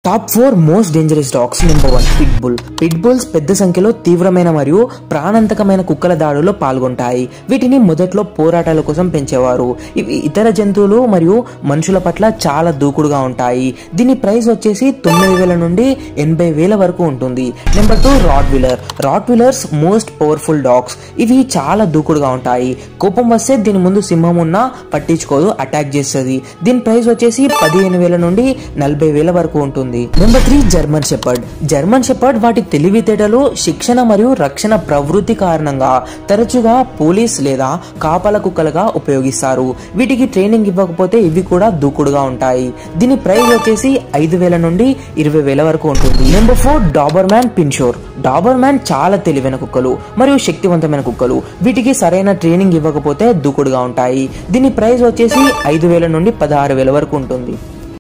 top four most dangerous dogs number one pit bull pit bulls పెద్ద సంఖ్యలో తీవ్రమైన మరియు ప్రాణాంతకమైన కుక్కల దాడుల్లో పాల్గొంటాయి వీటిని మొదట్లో పోరాటాల కోసం పెంచేవారు ఇవి ఇతర జంతువులు మరియు మనుషుల పట్ల చాలా దూకుడుగా ఉంటాయి దీని ప్రైస్ వచ్చేసి తొమ్మిది వేల నుండి ఎనభై వేల వరకు ఉంటుంది number two Rottweiler Rottweilers most powerful dogs ఇవి చాలా దూకుడుగా ఉంటాయి కోపం వస్తే దీని ముందు సింహం ఉన్నా పట్టించుకోదు అటాక్ చేస్తుంది దీని ప్రైస్ వచ్చేసి పదిహేను వేల నుండి నలభై వేల వరకు ఉంటుంది number three German shepherd German shepherd వాటి తెలివితేటలు శిక్షణ మరియు రక్షణ ప్రవృత్తి కారణంగా తరచుగా పోలీస్ లేదా కాపల కుక్కలుగా ఉపయోగిస్తారు వీటికి ట్రైనింగ్ ఇవ్వకపోతే ఇవి కూడా దూకుడుగా ఉంటాయి దీని ప్రైస్ వచ్చేసి ఐదు వేల నుండి ఇరవై వేల వరకు ఉంటుంది number four Doberman pinscher Doberman చాలా తెలివైన కుక్కలు మరియు శక్తివంతమైన కుక్కలు వీటికి సరైన ట్రైనింగ్ ఇవ్వకపోతే దూకుడుగా ఉంటాయి దీని ప్రైస్ వచ్చేసి ఐదు వేల నుండి పదహారు వేల వరకు ఉంటుంది